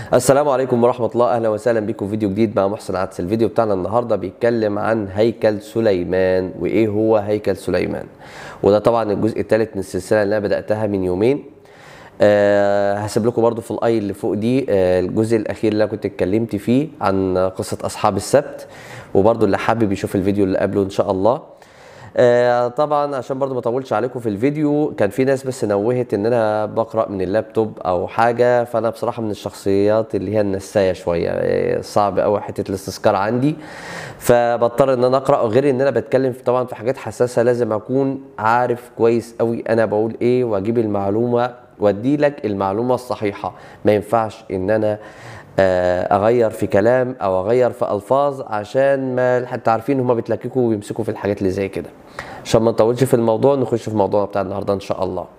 السلام عليكم ورحمة الله أهلا وسهلا بكم في فيديو جديد مع محسن عدس الفيديو بتاعنا النهاردة بيتكلم عن هيكل سليمان وإيه هو هيكل سليمان وده طبعا الجزء الثالث من السلسلة اللي أنا بدأتها من يومين أه هسيب لكم برضو في الاي اللي فوق دي أه الجزء الاخير اللي انا كنت اتكلمت فيه عن قصه اصحاب السبت وبرضو اللي حابب يشوف الفيديو اللي قبله ان شاء الله آه طبعا عشان برضو ما اطولش عليكم في الفيديو كان في ناس بس نوهت ان انا بقرا من اللابتوب او حاجه فانا بصراحه من الشخصيات اللي هي النسايه شويه آه صعب قوي حته الاستذكار عندي فبضطر ان انا اقرا غير ان انا بتكلم في طبعا في حاجات حساسه لازم اكون عارف كويس قوي انا بقول ايه واجيب المعلومه وادي لك المعلومه الصحيحه ما ينفعش ان انا اغير في كلام او اغير في الفاظ عشان ما حتى عارفين هما بيتلككوا ويمسكوا في الحاجات اللي زي كده عشان ما نطولش في الموضوع نخش في موضوعنا بتاع النهارده ان شاء الله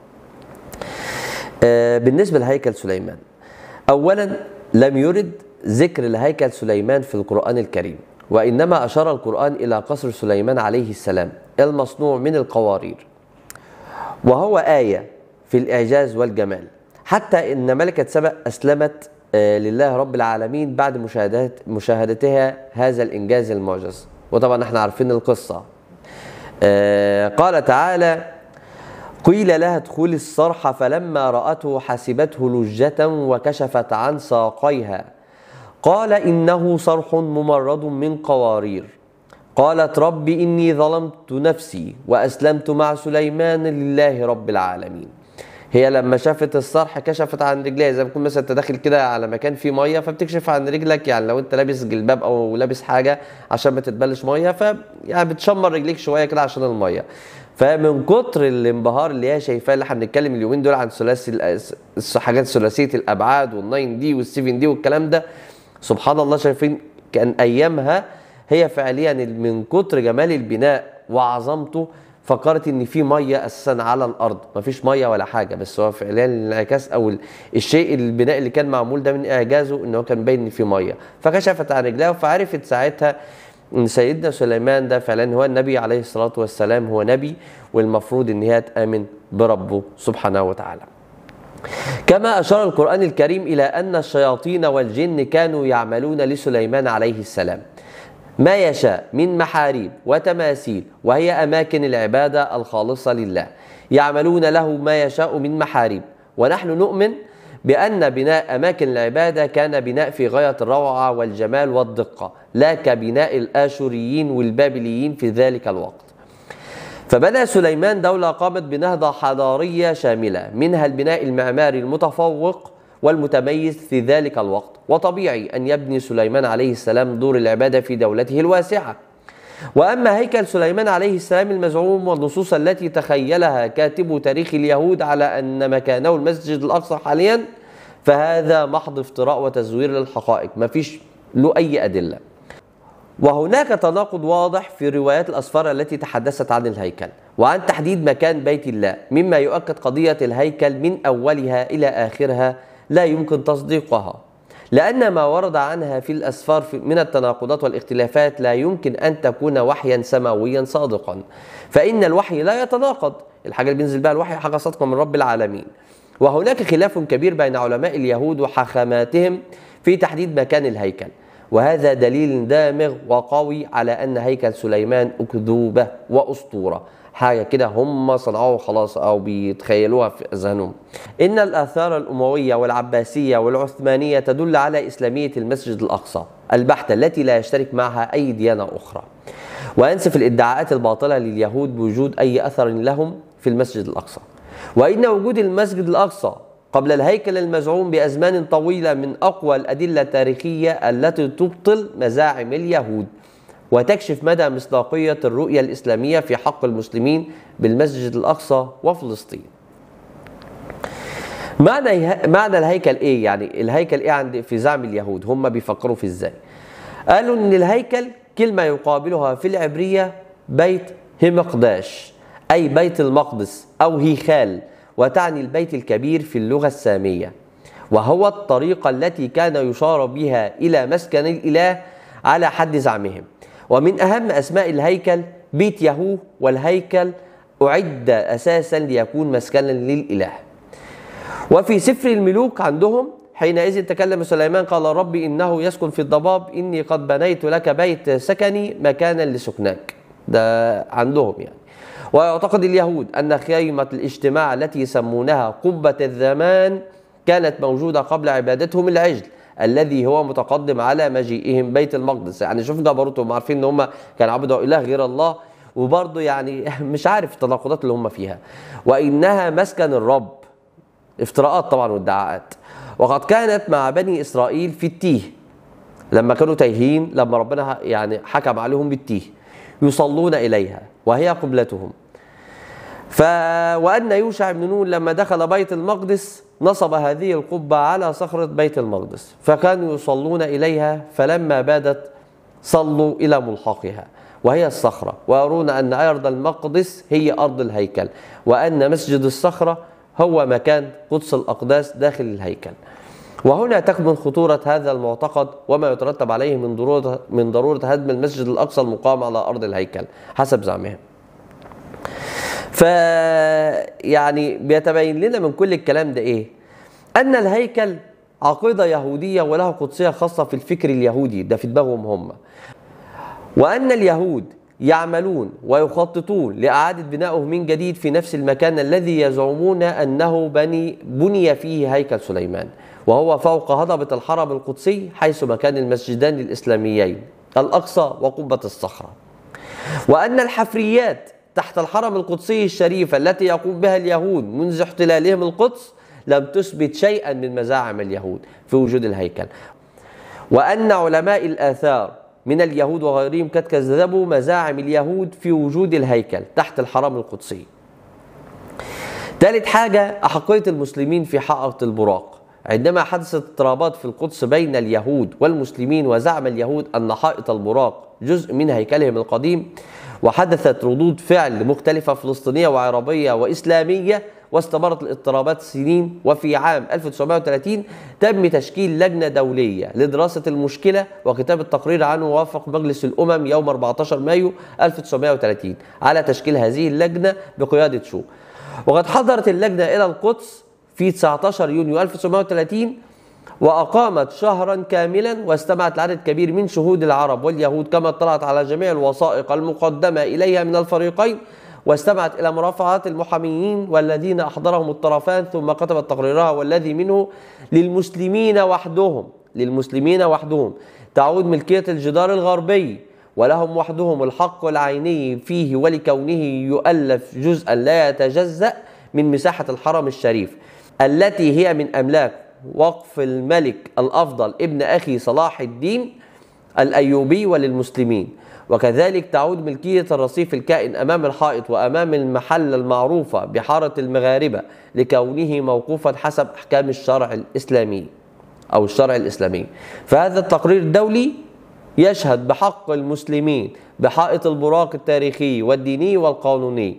بالنسبه لهيكل سليمان اولا لم يرد ذكر لهيكل سليمان في القران الكريم وانما اشار القران الى قصر سليمان عليه السلام المصنوع من القوارير وهو ايه في الاعجاز والجمال حتى ان ملكه سبأ اسلمت لله رب العالمين بعد مشاهدات مشاهدتها هذا الانجاز المعجز وطبعا احنا عارفين القصه قال تعالى قيل لها ادخلي الصرح فلما راته حسبته لجه وكشفت عن ساقيها قال انه صرح ممرد من قوارير قالت رب اني ظلمت نفسي واسلمت مع سليمان لله رب العالمين هي لما شافت الصرح كشفت عن رجليها زي ما تكون مثلا انت داخل كده على مكان فيه ميه فبتكشف عن رجلك يعني لو انت لابس جلباب او لابس حاجه عشان ما تتبلش ميه ف يعني بتشمر رجليك شويه كده عشان الميه فمن كتر الانبهار اللي هي شايفاه اللي احنا بنتكلم اليومين دول عن ثلاثي حاجات ثلاثيه الابعاد وال9 دي وال7 دي والكلام ده سبحان الله شايفين كان ايامها هي فعليا من كتر جمال البناء وعظمته فكرت ان في ميه اساسا على الارض مفيش ميه ولا حاجه بس هو فعليا الانعكاس او الشيء البناء اللي كان معمول ده من اعجازه ان هو كان باين ان في ميه فكشفت عن رجلها فعرفت ساعتها ان سيدنا سليمان ده فعلا هو النبي عليه الصلاه والسلام هو نبي والمفروض ان هي تامن بربه سبحانه وتعالى كما اشار القران الكريم الى ان الشياطين والجن كانوا يعملون لسليمان عليه السلام ما يشاء من محاريب وتماثيل وهي اماكن العباده الخالصه لله يعملون له ما يشاء من محاريب ونحن نؤمن بان بناء اماكن العباده كان بناء في غايه الروعه والجمال والدقه لا كبناء الاشوريين والبابليين في ذلك الوقت فبنى سليمان دوله قامت بنهضه حضاريه شامله منها البناء المعماري المتفوق والمتميز في ذلك الوقت وطبيعي أن يبني سليمان عليه السلام دور العبادة في دولته الواسعة وأما هيكل سليمان عليه السلام المزعوم والنصوص التي تخيلها كاتب تاريخ اليهود على أن مكانه المسجد الأقصى حاليا فهذا محض افتراء وتزوير للحقائق ما فيش له أي أدلة وهناك تناقض واضح في روايات الأسفار التي تحدثت عن الهيكل وعن تحديد مكان بيت الله مما يؤكد قضية الهيكل من أولها إلى آخرها لا يمكن تصديقها لأن ما ورد عنها في الأسفار من التناقضات والاختلافات لا يمكن أن تكون وحيا سماويا صادقا فإن الوحي لا يتناقض الحاجة اللي بينزل بها الوحي حاجة صادقة من رب العالمين وهناك خلاف كبير بين علماء اليهود وحاخاماتهم في تحديد مكان الهيكل وهذا دليل دامغ وقوي على أن هيكل سليمان أكذوبة وأسطورة حاجه كده هم صنعوها خلاص او بيتخيلوها في اذهانهم. ان الاثار الامويه والعباسيه والعثمانيه تدل على اسلاميه المسجد الاقصى البحته التي لا يشترك معها اي ديانه اخرى. وانسف الادعاءات الباطله لليهود بوجود اي اثر لهم في المسجد الاقصى. وان وجود المسجد الاقصى قبل الهيكل المزعوم بازمان طويله من اقوى الادله التاريخيه التي تبطل مزاعم اليهود. وتكشف مدى مصداقية الرؤية الإسلامية في حق المسلمين بالمسجد الأقصى وفلسطين. معنى معنى الهيكل إيه؟ يعني الهيكل إيه عند في زعم اليهود؟ هم بيفكروا في إزاي؟ قالوا إن الهيكل كلمة يقابلها في العبرية بيت همقداش أي بيت المقدس أو هيخال وتعني البيت الكبير في اللغة السامية وهو الطريقة التي كان يشار بها إلى مسكن الإله على حد زعمهم ومن أهم أسماء الهيكل بيت يهوه والهيكل أعد أساسا ليكون مسكنا للإله وفي سفر الملوك عندهم حينئذ تكلم سليمان قال رب إنه يسكن في الضباب إني قد بنيت لك بيت سكني مكانا لسكناك ده عندهم يعني ويعتقد اليهود أن خيمة الاجتماع التي يسمونها قبة الزمان كانت موجودة قبل عبادتهم العجل الذي هو متقدم على مجيئهم بيت المقدس يعني شوف جبروتهم عارفين ان هم كانوا عبدوا اله غير الله وبرضه يعني مش عارف التناقضات اللي هم فيها وانها مسكن الرب افتراءات طبعا وادعاءات وقد كانت مع بني اسرائيل في التيه لما كانوا تايهين لما ربنا يعني حكم عليهم بالتيه يصلون اليها وهي قبلتهم ف وان يوشع بن نون لما دخل بيت المقدس نصب هذه القبه على صخره بيت المقدس فكانوا يصلون اليها فلما بادت صلوا الى ملحقها وهي الصخره ويرون ان ارض المقدس هي ارض الهيكل وان مسجد الصخره هو مكان قدس الاقداس داخل الهيكل وهنا تكمن خطورة هذا المعتقد وما يترتب عليه من ضرورة من ضرورة هدم المسجد الأقصى المقام على أرض الهيكل حسب زعمهم. ف يعني بيتبين لنا من كل الكلام ده ايه؟ ان الهيكل عقيده يهوديه ولها قدسيه خاصه في الفكر اليهودي ده في دماغهم هم. وان اليهود يعملون ويخططون لاعاده بنائه من جديد في نفس المكان الذي يزعمون انه بني بني فيه هيكل سليمان وهو فوق هضبه الحرم القدسي حيث مكان المسجدان الاسلاميين الاقصى وقبه الصخره. وان الحفريات تحت الحرم القدسي الشريف التي يقوم بها اليهود منذ احتلالهم القدس لم تثبت شيئا من مزاعم اليهود في وجود الهيكل وأن علماء الآثار من اليهود وغيرهم قد كذبوا مزاعم اليهود في وجود الهيكل تحت الحرم القدسي ثالث حاجة أحقية المسلمين في حائط البراق عندما حدثت اضطرابات في القدس بين اليهود والمسلمين وزعم اليهود أن حائط البراق جزء من هيكلهم القديم وحدثت ردود فعل مختلفة فلسطينية وعربية وإسلامية واستمرت الاضطرابات سنين وفي عام 1930 تم تشكيل لجنة دولية لدراسة المشكلة وكتابة تقرير عنه ووافق مجلس الأمم يوم 14 مايو 1930 على تشكيل هذه اللجنة بقيادة شو وقد حضرت اللجنة إلى القدس في 19 يونيو 1930 وأقامت شهرا كاملا واستمعت لعدد كبير من شهود العرب واليهود كما اطلعت على جميع الوثائق المقدمة إليها من الفريقين واستمعت إلى مرافعات المحاميين والذين أحضرهم الطرفان ثم كتبت تقريرها والذي منه للمسلمين وحدهم للمسلمين وحدهم تعود ملكية الجدار الغربي ولهم وحدهم الحق العيني فيه ولكونه يؤلف جزءا لا يتجزأ من مساحة الحرم الشريف التي هي من أملاك وقف الملك الأفضل ابن أخي صلاح الدين الأيوبي وللمسلمين وكذلك تعود ملكية الرصيف الكائن أمام الحائط وأمام المحل المعروفة بحارة المغاربة لكونه موقوفا حسب أحكام الشرع الإسلامي أو الشرع الإسلامي فهذا التقرير الدولي يشهد بحق المسلمين بحائط البراق التاريخي والديني والقانوني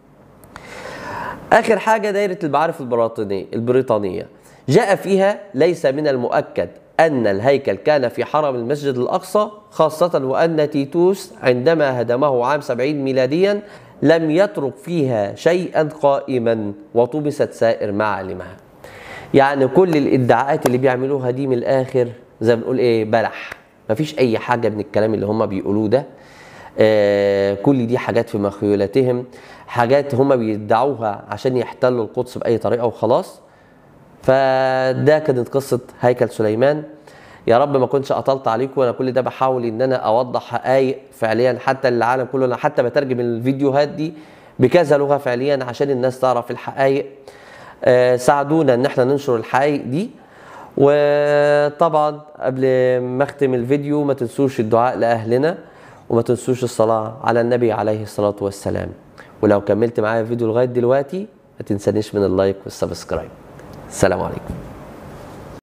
آخر حاجة دائرة المعارف البريطانية جاء فيها ليس من المؤكد أن الهيكل كان في حرم المسجد الأقصى خاصة وأن تيتوس عندما هدمه عام 70 ميلاديا لم يترك فيها شيئا قائما وطمست سائر معالمها يعني كل الادعاءات اللي بيعملوها دي من الآخر زي ما بنقول إيه بلح مفيش أي حاجة من الكلام اللي هم بيقولوه ده آه كل دي حاجات في مخيولتهم حاجات هم بيدعوها عشان يحتلوا القدس بأي طريقة وخلاص فده كانت قصه هيكل سليمان يا رب ما كنتش قطلت عليكم وانا كل ده بحاول ان انا اوضح حقائق فعليا حتى للعالم كله انا حتى بترجم الفيديوهات دي بكذا لغه فعليا عشان الناس تعرف الحقائق آه ساعدونا ان احنا ننشر الحقائق دي وطبعا قبل ما اختم الفيديو ما تنسوش الدعاء لاهلنا وما تنسوش الصلاه على النبي عليه الصلاه والسلام ولو كملت معايا الفيديو لغايه دلوقتي ما تنسانيش من اللايك والسبسكرايب السلام عليكم